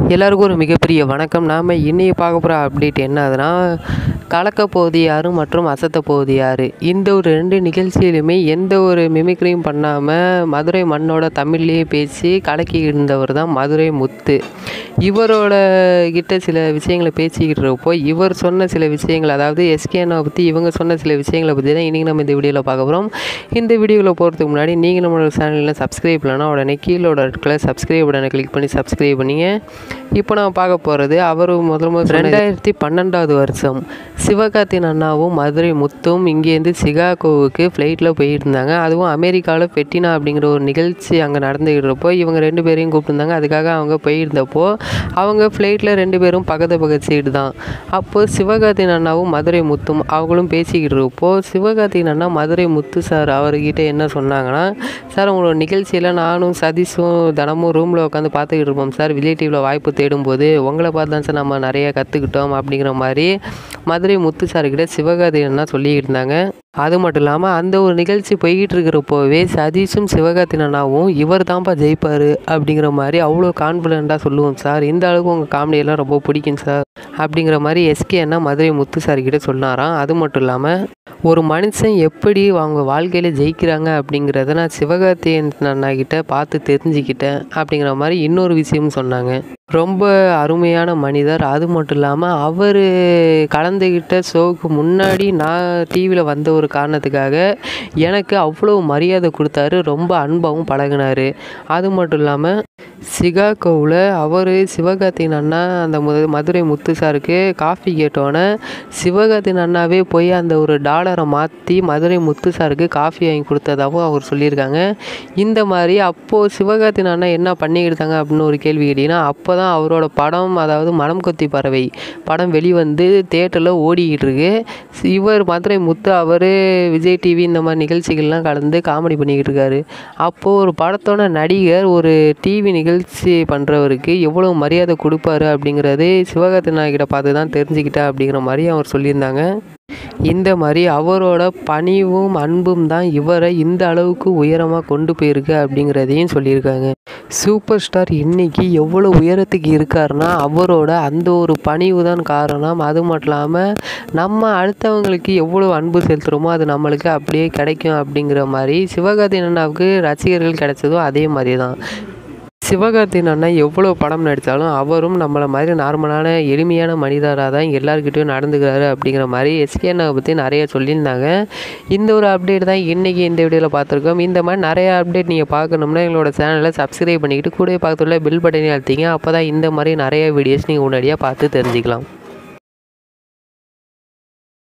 எல்லாருக்கும் ஒரு மிகப்பெரிய வணக்கம் நாம் இன்னைக்கு பார்க்க போகிற அப்டேட் என்ன ஆகுதுன்னா கலக்க போகுது யாரு மற்றும் அசத்த போகுது யாரு இந்த ஒரு ரெண்டு நிகழ்ச்சியிலுமே எந்த ஒரு மிமிக்ரியும் பண்ணாமல் மதுரை மண்ணோட தமிழ்லேயே பேசி கலக்கி இருந்தவர் தான் மதுரை முத்து இவரோட கிட்ட சில விஷயங்களை பேசிக்கிட்டு இருப்போ இவர் சொன்ன சில விஷயங்கள் அதாவது எஸ்கேனை பற்றி இவங்க சொன்ன சில விஷயங்களை பற்றி தான் இன்றைக்கி நம்ம இந்த வீடியோவில் பார்க்க போகிறோம் இந்த வீடியோவில் போகிறதுக்கு முன்னாடி நீங்கள் நம்மளோட சேனலில் சப்ஸ்கிரைப் இல்லைனா உடனே கீழோட இடத்துல சப்ஸ்கிரைப் பட்டனை கிளிக் பண்ணி சப்ஸ்கிரைப் பண்ணிங்க இப்போ நான் பார்க்க போகிறது அவர் முதல் முதல் ரெண்டாயிரத்தி பன்னெண்டாவது வருஷம் சிவகார்த்தின் அண்ணாவும் மதுரை முத்தும் இங்கேருந்து சிகாகோவுக்கு ஃப்ளைட்டில் போயிட்டு இருந்தாங்க அதுவும் அமெரிக்காவில் பெட்டினா அப்படிங்கிற ஒரு நிகழ்ச்சி அங்கே நடந்துக்கிட்டப்போ இவங்க ரெண்டு பேரையும் கூப்பிட்டுருந்தாங்க அதுக்காக அவங்க போயிருந்தப்போ அவங்க ஃப்ளைட்டில் ரெண்டு பேரும் பக்கத்து பக்கத்து சீடு தான் அப்போது சிவகார்த்தின் அண்ணாவும் மதுரை முத்தும் அவங்களும் பேசிக்கிட்டு இருப்போ சிவகார்த்தின் அண்ணா மதுரை முத்து சார் அவர்கிட்ட என்ன சொன்னாங்கன்னா சார் உங்களோட நிகழ்ச்சியில் நானும் சதீஷும் தினமும் ரூமில் உட்காந்து பார்த்துக்கிட்டு இருப்போம் சார் விஜய் டிவியில் வாய்ப்பு தேடும்போது உங்களை பார்த்து தான் சார் நம்ம நிறைய கற்றுக்கிட்டோம் அப்படிங்கிற மாதிரி மதுரை முத்து சார்கிட்ட சிவகார்த்திகன் அண்ணா சொல்லிக்கிட்டு இருந்தாங்க அது மட்டும் இல்லாமல் அந்த ஒரு நிகழ்ச்சி போய்கிட்டு இருக்கிறப்போவே சதீஷும் சிவகார்த்திகன் அண்ணாவும் இவர் தான்ப்பா ஜெயிப்பார் அப்படிங்கிற மாதிரி அவ்வளோ கான்ஃபிடெண்ட்டாக சொல்லுவோம் சார் இந்த அளவுக்கு உங்கள் காமெடியெல்லாம் ரொம்ப பிடிக்கும் சார் அப்படிங்கிற மாதிரி எஸ்கே அண்ணா மதுரை முத்து சார்கிட்ட சொன்னாராம் அது மட்டும் இல்லாமல் ஒரு மனுஷன் எப்படி அவங்க வாழ்க்கையில் ஜெயிக்கிறாங்க அப்படிங்கிறத நான் சிவகார்த்திகேயன் அண்ணா கிட்ட பார்த்து தெரிஞ்சுக்கிட்டேன் அப்படிங்கிற மாதிரி இன்னொரு விஷயமும் சொன்னாங்க ரொம்ப அருமையான மனிதர் அது மட்டும் இல்லாமல் அவர் கலந்துக்கிட்ட ஷோவுக்கு முன்னாடி நான் டிவியில் வந்த ஒரு காரணத்துக்காக எனக்கு அவ்வளோ மரியாதை கொடுத்தாரு ரொம்ப அன்பாகவும் பழகினார் அது மட்டும் இல்லாமல் சிகாகோவில் அவர் சிவகார்த்திகேயன் அண்ணா அந்த மு மதுரை முத்து சாருக்கு காஃபி கேட்டோன்னே சிவகார்த்திகேயன் அண்ணாவே போய் அந்த ஒரு டாலரை மாற்றி மதுரை முத்து சாருக்கு காஃபி வாங்கி கொடுத்ததாகவும் அவர் சொல்லியிருக்காங்க இந்த மாதிரி அப்போது சிவகார்த்திகேயன் அண்ணா என்ன பண்ணிக்கிட்டாங்க அப்படின்னு ஒரு கேள்வி கேட்டிங்கன்னா அப்போ தான் அவரோட படம் அதாவது மனம் கொத்தி பறவை படம் வெளிவந்து தேட்டரில் ஓடிக்கிட்டு இருக்கு இவர் மதுரை முத்து அவர் விஜய் டிவி இந்த மாதிரி நிகழ்ச்சிகள்லாம் கலந்து காமெடி பண்ணிக்கிட்டு இருக்காரு அப்போது ஒரு படத்தோட நடிகர் ஒரு டிவி நிகழ்ச்சி பண்ணுறவருக்கு எவ்வளோ மரியாதை கொடுப்பாரு அப்படிங்கிறது சிவகார்த்திகேயன் நாயகிட்ட பார்த்து தான் தெரிஞ்சுக்கிட்டேன் அப்படிங்கிற மாதிரி அவர் சொல்லியிருந்தாங்க இந்த மாதிரி அவரோட பணிவும் அன்பும் தான் இவரை இந்த அளவுக்கு உயரமாக கொண்டு போயிருக்கு அப்படிங்கிறதையும் சொல்லியிருக்காங்க சூப்பர் ஸ்டார் இன்னைக்கு எவ்வளோ உயரத்துக்கு இருக்காருன்னா அவரோட அந்த ஒரு பணிவு தான் காரணம் அது மட்டும் இல்லாமல் நம்ம அடுத்தவங்களுக்கு எவ்வளோ அன்பு செலுத்துகிறோமோ அது நம்மளுக்கு அப்படியே கிடைக்கும் அப்படிங்கிற மாதிரி சிவகார்த்திகேயன் அண்ணாவுக்கு ரசிகர்கள் கிடைச்சதோ அதே மாதிரி தான் சிவகார்த்திகேயன் அண்ணா எவ்வளோ படம் நடித்தாலும் அவரும் நம்மளை மாதிரி நார்மலான எளிமையான மனிதராக தான் எல்லாருக்கிட்டையும் நடந்துக்கிறாரு அப்படிங்கிற மாதிரி எஸ்கே அண்ணாவை பற்றி நிறைய சொல்லியிருந்தாங்க இந்த ஒரு அப்டேட் தான் இன்றைக்கி இந்த வீடியோவில் பார்த்துருக்கோம் இந்த மாதிரி நிறைய அப்டேட் நீங்கள் பார்க்கணும்னா எங்களோட சேனலை சப்ஸ்கிரைப் பண்ணிக்கிட்டு கூட பார்த்துள்ள பில் பட்டனே அழுத்திங்க அப்போ தான் இந்த மாதிரி நிறைய வீடியோஸ் நீங்கள் உடனடியாக பார்த்து தெரிஞ்சுக்கலாம்